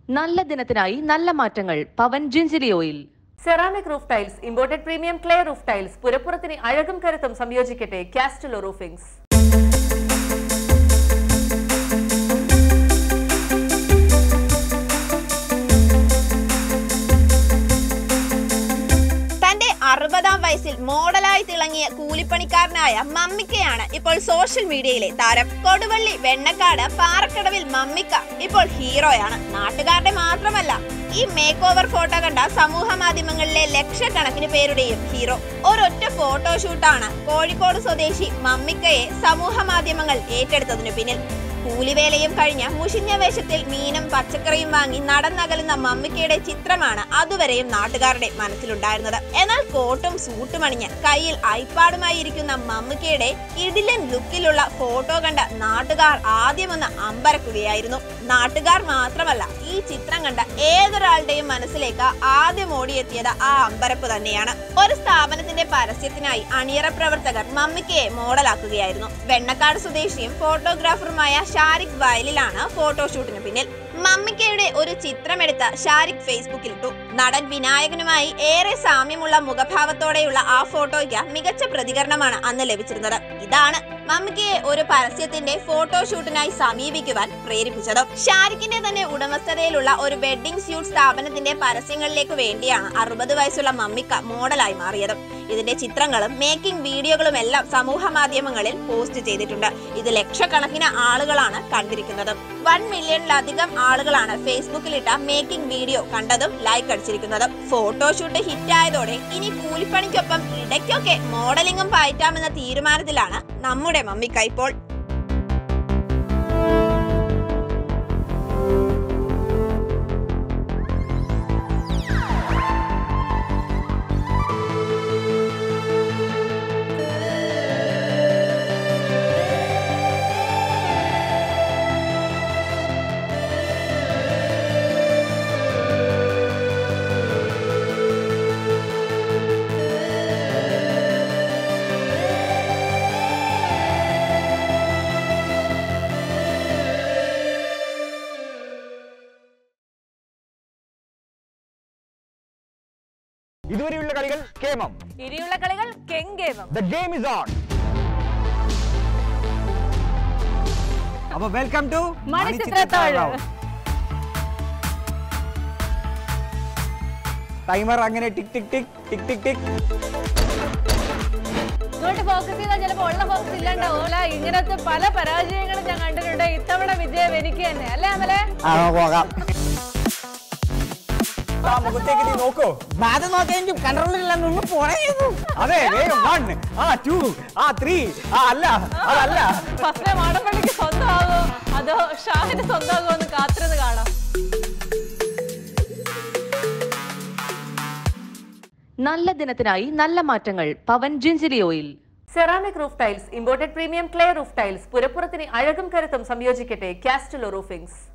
നല്ല ദിനത്തിനായി നല്ല മാറ്റങ്ങൾ Pavan gingelly oil ceramic roof tiles imported premium clay roof tiles പുരപ്പുറത്തിന് അഴകും കരുത്തും സംയോജിക്കട്ടെ കാസ്റ്റലോ റൂഫിംഗ്സ് തന്റെ അറുപതാം വയസ്സിൽ മോഡലായി തിളങ്ങിയ കൂലിപ്പണിക്കാരനായ മമ്മിക്കയാണ് ഇപ്പോൾ സോഷ്യൽ മീഡിയയിലെ താരം കൊടുവള്ളി വെണ്ണക്കാട് പാറക്കടവിൽ മമ്മിക്ക ഇപ്പോൾ ഹീറോയാണ് നാട്ടുകാരുടെ മാത്രമല്ല ഈ മേക്ക് ഓവർ ഫോട്ടോ കണ്ട സമൂഹ മാധ്യമങ്ങളിലെ ലക്ഷക്കണക്കിന് പേരുടെയും ഹീറോ ഒരൊറ്റ ഫോട്ടോഷൂട്ടാണ് കോഴിക്കോട് സ്വദേശി മമ്മിക്കയെ സമൂഹ മാധ്യമങ്ങൾ ഏറ്റെടുത്തതിനു പിന്നിൽ കൂലിവേലയും കഴിഞ്ഞ മുഷിഞ്ഞ വേഷത്തിൽ മീനും പച്ചക്കറിയും വാങ്ങി നടന്നകലുന്ന മമ്മിക്കയുടെ ചിത്രമാണ് അതുവരെയും നാട്ടുകാരുടെ മനസ്സിലുണ്ടായിരുന്നത് എന്നാൽ കോട്ടും സൂട്ടും അണിഞ്ഞ് കയ്യിൽ ഐപാഡുമായി ഇരിക്കുന്ന മമ്മിക്കയുടെ ഇടിലൻ ലുക്കിലുള്ള ഫോട്ടോ കണ്ട നാട്ടുകാർ ആദ്യമൊന്ന് അമ്പരക്കുകയായിരുന്നു നാട്ടുകാർ മാത്രമല്ല ഈ ചിത്രം കണ്ട ഏതൊരാളുടെയും മനസ്സിലേക്ക് ആദ്യം ഓടിയെത്തിയത് ആ അമ്പരപ്പ് തന്നെയാണ് ഒരു സ്ഥാപനത്തിന്റെ പരസ്യത്തിനായി അണിയറ പ്രവർത്തകർ മമ്മിക്കയെ മോഡലാക്കുകയായിരുന്നു വെണ്ണക്കാട് സ്വദേശിയും ഫോട്ടോഗ്രാഫറുമായ ഷാരിഖ് വയലിലാണ് ഫോട്ടോഷൂട്ടിന് പിന്നിൽ മമ്മിക്കയുടെ ഒരു ചിത്രമെടുത്ത് ഷാരിഖ് ഫേസ്ബുക്കിൽ ഇട്ടു നടൻ വിനായകനുമായി ഏറെ സാമ്യമുള്ള മുഖഭാവത്തോടെയുള്ള ആ ഫോട്ടോയ്ക്ക് മികച്ച പ്രതികരണമാണ് അന്ന് ലഭിച്ചിരുന്നത് ഇതാണ് മമ്മിക്കയെ ഒരു പരസ്യത്തിന്റെ ഫോട്ടോഷൂട്ടിനായി സമീപിക്കുവാൻ പ്രേരിപ്പിച്ചത് ഷാരിഖിന്റെ തന്നെ ഉടമസ്ഥതയിലുള്ള ഒരു വെഡ്ഡിംഗ് സ്യൂട്ട് സ്ഥാപനത്തിന്റെ പരസ്യങ്ങളിലേക്ക് വേണ്ടിയാണ് അറുപത് വയസ്സുള്ള മമ്മിക്ക മോഡലായി മാറിയത് ഇതിന്റെ ചിത്രങ്ങളും മേക്കിംഗ് വീഡിയോകളും എല്ലാം സമൂഹ മാധ്യമങ്ങളിൽ പോസ്റ്റ് ചെയ്തിട്ടുണ്ട് ഇത് ലക്ഷക്കണക്കിന് ആളുകളാണ് കണ്ടിരിക്കുന്നത് വൺ മില്യണിലധികം ആളുകളാണ് ഫേസ്ബുക്കിലിട്ട മേക്കിംഗ് വീഡിയോ കണ്ടതും ലൈക്ക് അടിച്ചിരിക്കുന്നതും ഫോട്ടോഷൂട്ട് ഹിറ്റായതോടെ ഇനി കൂലിപ്പണിക്കൊപ്പം ഇടയ്ക്കൊക്കെ മോഡലിംഗും പയറ്റാമെന്ന തീരുമാനത്തിലാണ് നമ്മുടെ മമ്മിക്ക ഇപ്പോൾ ഇതുവരെയുള്ള കളികൾ കേമം ഇനിയുള്ള കളികൾ കെങ്കേമം ദ ഗെയിം ഇസ് ഓൺ അപ്പൊ വെൽക്കം ടു മണിച്ചിത്രത്താഴ്. ടൈമർ അങ്ങനെ ടിക് ടിക് ടിക് ടിക് ടിക് ടിക് ഇങ്ങോട്ട് ഫോക്കസ് ചെയ്താൽ ചിലപ്പോൾ ഉള്ള ഫോക്കസ് ഇല്ലാണ്ടാവൂല ഇങ്ങനത്തെ പല പരാജയങ്ങളും ഞാൻ കണ്ടിട്ടുണ്ട് ഇത്തവണ വിജയം എനിക്ക് തന്നെ അല്ലേ അമലെ ആ പോകാം ആ മുഖത്തേക്ക് നീ നോക്കോ ബാധ നോക്കാൻ കൺട്രോളില്ല നിന്ന് പോണേ അതെ വേഗം വൺ ആ ടു ആ ത്രീ ആ അല്ല അതല്ല ഫസ്റ്റ് മാടപ്പള്ളിക്ക് സ്വന്തമാകോ അതോ ഷാഹിന് സ്വന്തമാകോ എന്ന് കാത്തിരുന്ന് കാണാം നല്ല ദിനത്തിനായി നല്ല മാറ്റങ്ങൾ Pavan gingelly oil ceramic roof tiles imported premium clay roof tiles പുരപ്പുറത്തിന് അഴകും കരുത്തും സംയോജിക്കട്ടെ കാസ്റ്റലോ റൂഫിംഗ്സ്